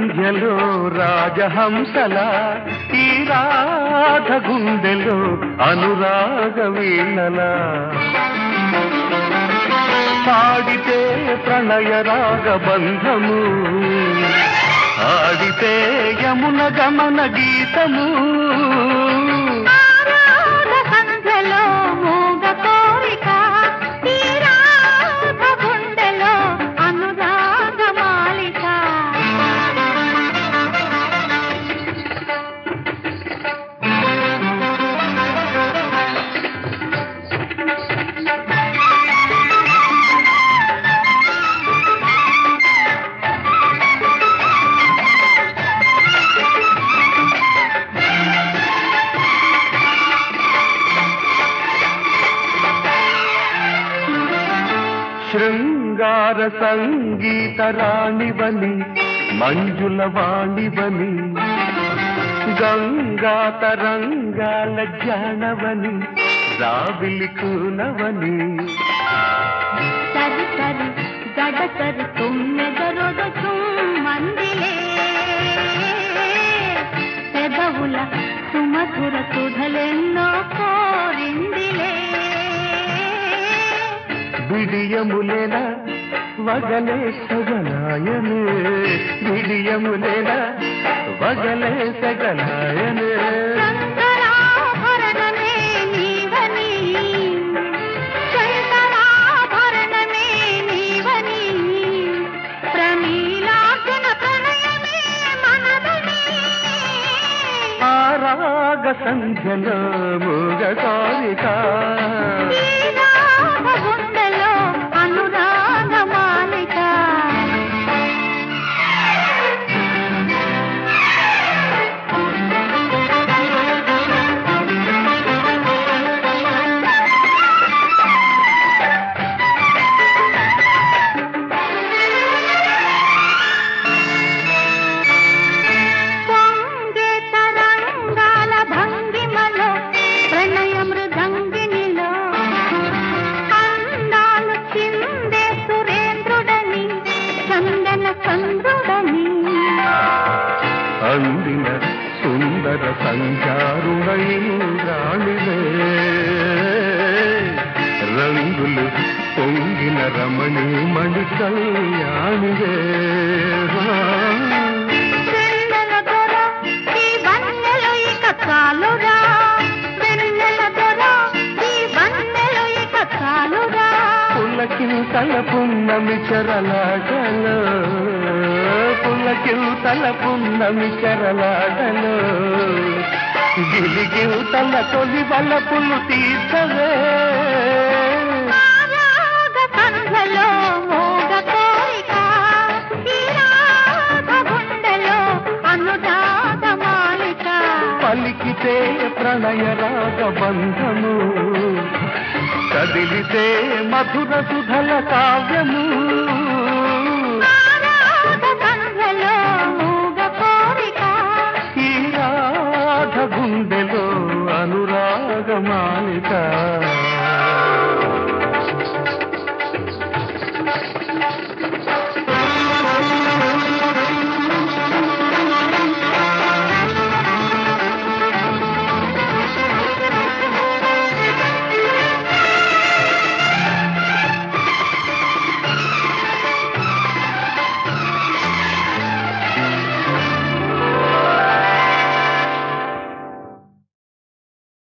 సంధ్యలో రాజహంసల ఈ రాధ గుండెలో అనురాగ వీణలా పాడితే ప్రణయ రాగ బంధము ఆడితే యమున గమన గీతము ఆరాధ సంధ్యలో మూగ కోరిక ఈ రాధ గుండెలో అనురాగ మాలిక శృంగార సంగీత రాణివని మంజుల వాణివని గంగా తరంగాల జానవని రావిలి కూనవని సరి సరి గడ సరి తుమ్మెదరొడు తుమ్మందిలే పెదవుల సుమధుర సుధలెన్నో కోరిందిలే బిడియములేన వగలే సగలాయనే బిడియములేన వగలే సగలాయనే శంకరాభరణమే నీవని శంకరాభరణమే నీవని ప్రమీలాసన ప్రణయమే మనదని ఆరాగ సంధ్యలో మూగ కోరిక శ్రీరామ గుండెలో అనురాగ మాలిక పొంగే తరంగాల భంగిమలో ప్రణయ మృదంగినిలో అందాలు చిందే సురేంద్రుడని చందన చంద్రుడని అందిన సుందర సంచారుణైరాణివే రంగులు పొంగిన రమణి మణి కళ్యాణివే వెన్నెల దొర ఈ వన్నెలు ఇక చాలురా వెన్నెల దొర ఈ వన్నెలు ఇక చాలురా పులకింతల పున్నమి చెరలాటలో పులకింతల పున్నమి చెరలాటలో గిలిగిల్తల తొలి వలపులు తీర్చవే ఆరాగ సంధ్యలో మోగ కోరిక ఈ రాగ గుండెలో అనురాగ మాలిక పలికితే ప్రణయ రాగ బంధము కదిలితే మధుర సుధల కావ్యము ఆరాగ సంధ్యలో మూగ కోరిక ఈ రాధ గుండెలో అనురాగ మాలిక